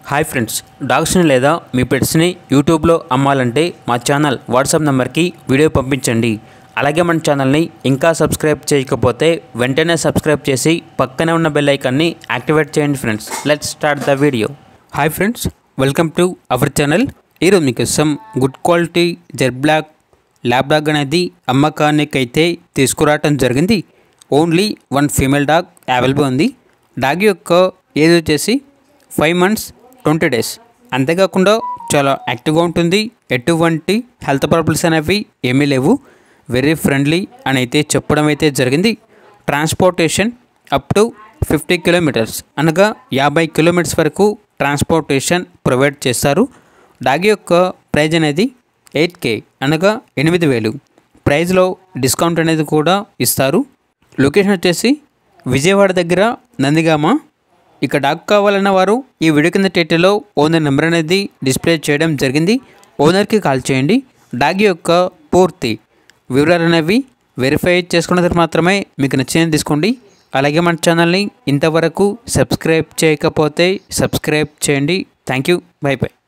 hi friends డాగ్స్ని లేదా మీ పెట్స్ని యూట్యూబ్లో అమ్మాలంటే మా ఛానల్ వాట్సాప్ నెంబర్కి వీడియో పంపించండి అలాగే మన ఛానల్ని ఇంకా సబ్స్క్రైబ్ చేయకపోతే వెంటనే సబ్స్క్రైబ్ చేసి పక్కనే ఉన్న బెల్ ఐకాన్ని యాక్టివేట్ చేయండి friends let's start the video hi friends welcome to our channel ఈరోజు మీకోసం good quality jet black lab dog అనేది అమ్మకానికి అయితే తీసుకురావటం జరిగింది only one female dog available ఉంది డాగ్ యొక్క ఏజ్ వచ్చేసి ఫైవ్ మంత్స్ ట్వంటీ డేస్ అంతేకాకుండా చాలా యాక్టివ్గా ఉంటుంది ఎటువంటి హెల్త్ ప్రాబ్లమ్స్ అనేవి ఏమీ లేవు వెరీ ఫ్రెండ్లీ అని అయితే చెప్పడం అయితే జరిగింది transportation up to fifty kilometres అనగా యాభై కిలోమీటర్స్ వరకు ట్రాన్స్పోర్టేషన్ ప్రొవైడ్ చేస్తారు డాగ్ యొక్క ప్రైజ్ అనేది ఎయిట్ కే అనగా ఎనిమిది వేలు ప్రైజ్లో డిస్కౌంట్ అనేది కూడా ఇస్తారు లొకేషన్ వచ్చేసి విజయవాడ దగ్గర నందిగామ ఇక డాగ్ కావాలన్న వారు ఈ వీడియో కింద టైటిల్లో ఓనర్ నెంబర్ అనేది డిస్ప్లే చేయడం జరిగింది ఓనర్కి కాల్ చేయండి డాగ్ యొక్క పూర్తి వివరాలు అనేవి వెరిఫై చేసుకున్న తర్వాత మాత్రమే మీకు నచ్చినది తీసుకోండి అలాగే మన ఛానల్ని ఇంతవరకు సబ్స్క్రైబ్ చేయకపోతే సబ్స్క్రైబ్ చేయండి థ్యాంక్ యూ బై బై